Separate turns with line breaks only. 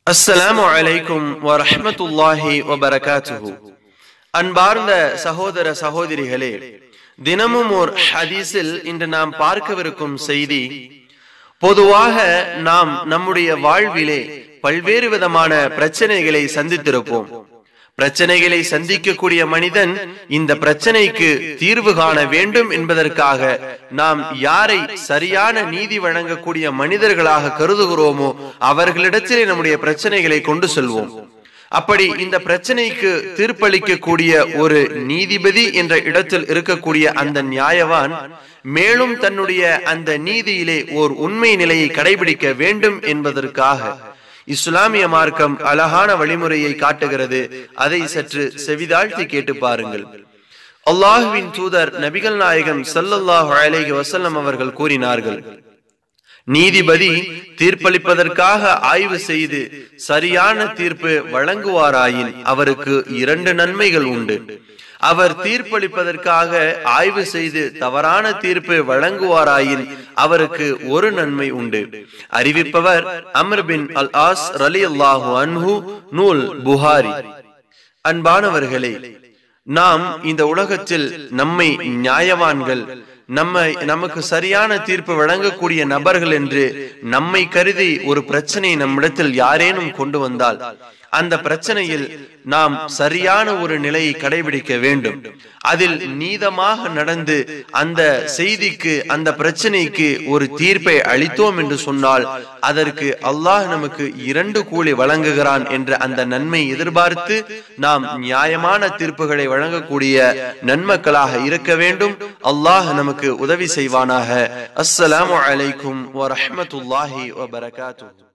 அஸ்ஸலாமு அலைக்கும் வரஹ்மத்துல்லாஹி வபரகாத்துஹு அன்பார்ந்த சகோதர சகோதரிகளே தினமும் ஓர் ஹதீஸில் இன்று நாம் பார்க்கவிருக்கும் செய்தி பொதுவாக நாம் நம்முடைய வாழ்விலே பல்வேறு விதமான பிரச்சனைகளை சந்தித்திருப்போம் பிரச்சனைகளை சந்திக்கக்கூடிய மனிதன் இந்த பிரச்சனைக்கு தீர்வு காண வேண்டும் என்பதற்காக நாம் யாரை சரியான நீதி வழங்கக்கூடிய மனிதர்களாக கருதுகிறோமோ அவர்களிடத்திலே நம்முடைய பிரச்சனைகளை கொண்டு செல்வோம் அப்படி இந்த பிரச்சனைக்கு தீர்ப்பளிக்கக்கூடிய ஒரு நீதிபதி என்ற இடத்தில் இருக்கக்கூடிய அந்த நியாயவான் மேலும் தன்னுடைய அந்த நீதியிலே ஓர் உண்மை நிலையை கடைபிடிக்க வேண்டும் என்பதற்காக இஸ்லாமிய மார்க்கம் அழகான வழிமுறையை காட்டுகிறது அதை சற்று செவிதாழ்த்தி கேட்டு பாருங்கள் அல்லாஹுவின் தூதர் நபிகள் நாயகம் சல்லல்லாஹு அலைஹி வசல்லம் அவர்கள் கூறினார்கள் நீதிபதி தீர்ப்பளிப்பதற்காக ஆய்வு செய்து சரியான தீர்ப்பு வழங்குவாராயின் அவருக்கு இரண்டு நன்மைகள் உண்டு அவர் தீர்ப்பளிப்பதற்காக ஆய்வு செய்து தவறான தீர்ப்பு வழங்குவாராயின் அவருக்கு ஒரு நன்மை உண்டு அறிவிப்பவர் அமர் பின் அல் ஆஸ் ரலி அல்லாஹு அன்ஹு நூல் புகாரி அன்பானவர்களே நாம் இந்த உலகத்தில் நம்மை நியாயவான்கள் நம்மை நமக்கு சரியான தீர்ப்பு வழங்கக்கூடிய நபர்கள் என்று நம்மை கருதி ஒரு பிரச்சனை நம்மிடத்தில் யாரேனும் கொண்டு வந்தால் அந்த பிரச்சனையில் நாம் சரியான ஒரு நிலையை கடைபிடிக்க வேண்டும் அதில் நீதமாக நடந்து அந்த செய்திக்கு அந்த பிரச்சனைக்கு ஒரு தீர்ப்பை அளித்தோம் என்று சொன்னால் அதற்கு அல்லாஹ் நமக்கு இரண்டு கூலி வழங்குகிறான் என்ற அந்த நன்மை எதிர்பார்த்து நாம் நியாயமான தீர்ப்புகளை வழங்கக்கூடிய நன்மக்களாக இருக்க வேண்டும் அல்லாஹ் நமக்கு உதவி செய்வானாக அஸ்ஸலாமு அலைக்கும் வரஹமத்துல்லாஹி வபரகாத்து